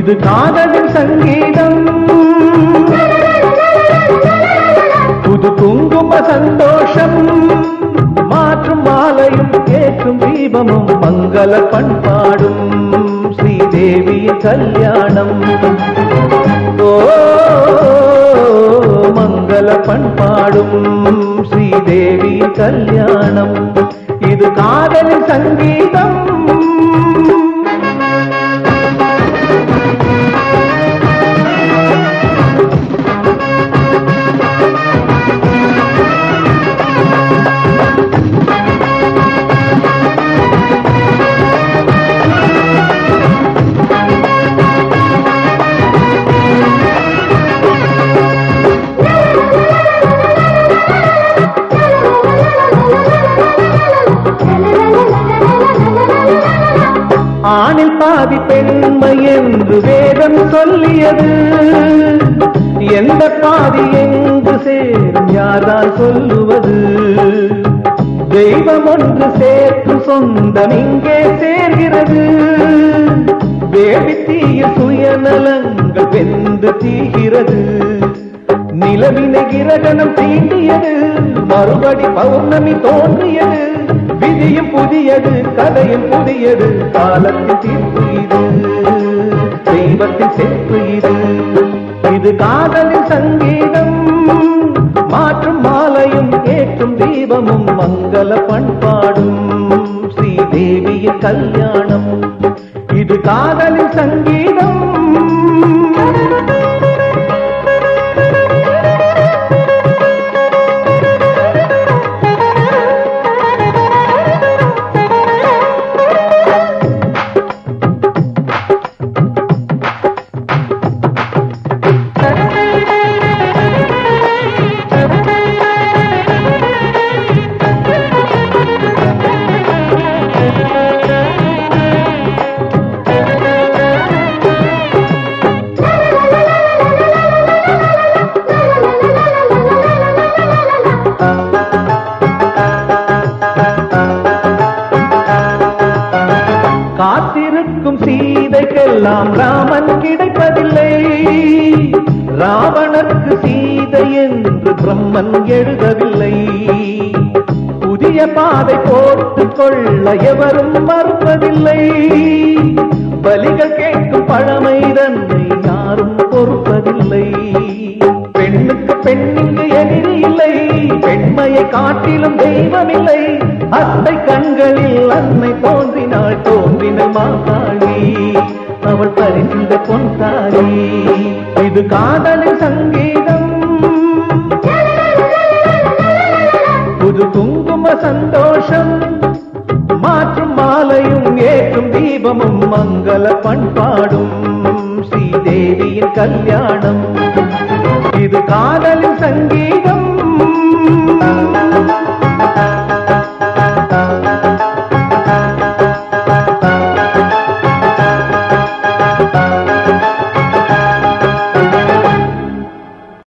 இது காதலின் சங்கீதம் புது குங்கும சந்தோஷம் மாற்றும் மாலையும் ஏற்றும் தீபமும் மங்கள பண்பாடும் ஸ்ரீதேவியின் கல்யாணம் ஓ மங்கள பண்பாடும் ஸ்ரீதேவியின் கல்யாணம் இது காதலின் சங்கீதம் ஆணில் பாதி பெண்மை என்று வேதம் சொல்லியது எந்த பாதி எங்கு சேரும் யார்தான் சொல்லுவது தெய்வம் ஒன்று சேர்த்து சொந்தம் இங்கே சேர்கிறது வேடி தீய சுயநலங்கள் வெந்து தீகிறது நிலவினை கிரகணம் தீண்டியது மறுபடி பௌர்ணமி தோன்றியது விதியும் புதியது கதையும் புதியது காலத்தின் தீர்ப்பு இது தெய்வத்தின் சேர்ப்பு இது இது காதலின் சங்கீதம் மாற்றும் மாலையும் ஏற்றும் தீபமும் மங்கள பண்பாடும் ஸ்ரீதேவியின் கல்யாணம் இது காதலின் சங்கீதம் காத்திருக்கும் சீதைக்கெல்லாம் ராமன் கிடைப்பதில்லை ராவணர்க்கு சீதை என்று பிரம்மன் எழுதவில்லை புதிய பாதை போட்டுக் கொள்ள எவரும் மறுப்பதில்லை பலிகள் கேட்கும் பழமை தன்னை யாரும் பொறுப்பதில்லை பெண்ணுக்கு பெண்ணிங்கு எதிரி இல்லை பெண்மையை காட்டிலும் தெய்வமில்லை அத்தை கண்களில் அன்னை தோன்றினாள் தோன்றின மாதாளி அவள் பரிந்த பொன்தாளி இது காதலின் சங்கீதம் புது குங்கும சந்தோஷம் மாற்றும் மாலையும் ஏற்றும் தீபமும் மங்கள பண்பாடும் ஸ்ரீதேவியின் கல்யாணம் இது காதலின்